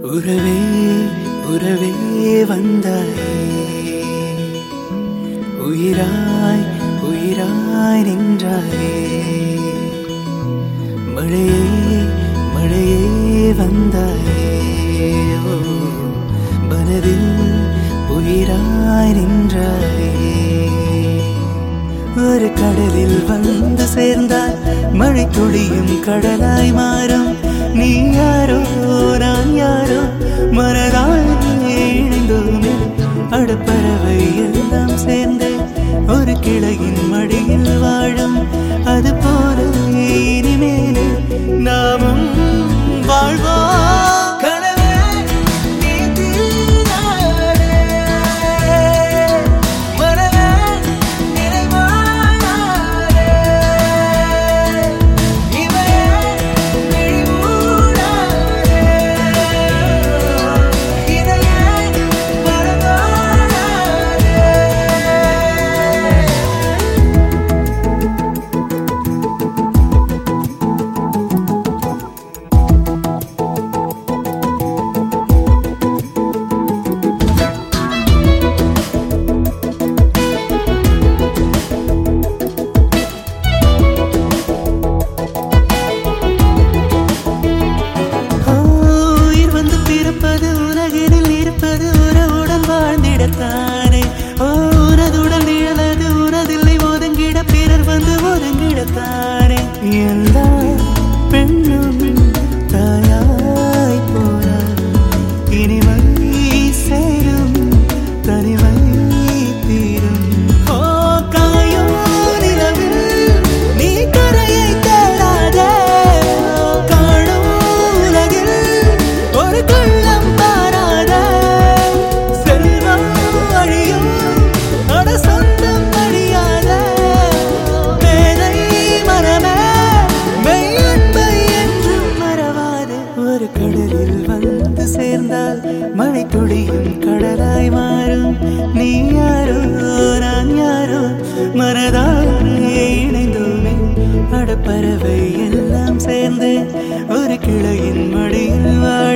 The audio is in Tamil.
உறவே உறவே வந்தாயே உயிராய் உயிராய் நின்றாயே மழையே மழையே வந்தாயே ஓ, மனதில் உயிராய் நின்றாயே ஒரு கடலில் வந்து சேர்ந்தால் மழை துளியும் கடலாய் மாறும் நீ யாரோ நான் யாரோ மனதால் இணைந்தோமே அடுப்பறவை எல்லாம் சேர்ந்து ஒரு கிளையின் மடியில் வாழும் அது போல இனிமேலே நாமும் வாழ்வோம் கனவே நீ தீராதே. மனமே நிறைவானாதே. இவையே விழிமூடாதே. இதையே மறவானாதே. ஆ, உயிர் வந்து பிறப்பது உலகினில் இருப்பது உறவுடன் வாழ்ந்திடத்தானே ஓ உனதுடன் நிழலது உனதில்லை ஒதுங்கிட பிறர் வந்து ஒதுங்கிடத்தானே எல்லா பெண்ணும் தாயாய் போனார் இனிமை சேரும் தனிமை தீரும் ஓ காயும் நிலவில் நீ கரையை தேடாதே காணும் உலகில் ஒரு கள்ளம் பாராதே செல்வம் அழியும் அட சொந்தம் அழியாதே மேதை மனமே மெய் அன்பை என்றும் மறவாதே ஒரு கடலில் வந்து சேர்ந்தால் மழை துளியும் கடலாய் மாறும் நீ யாரோ நான் யாரோ மனதால் இணைந்தோமே அடப்பறவை எல்லாம் சேர்ந்து ஒரு கிளையின் மடியில் வாழ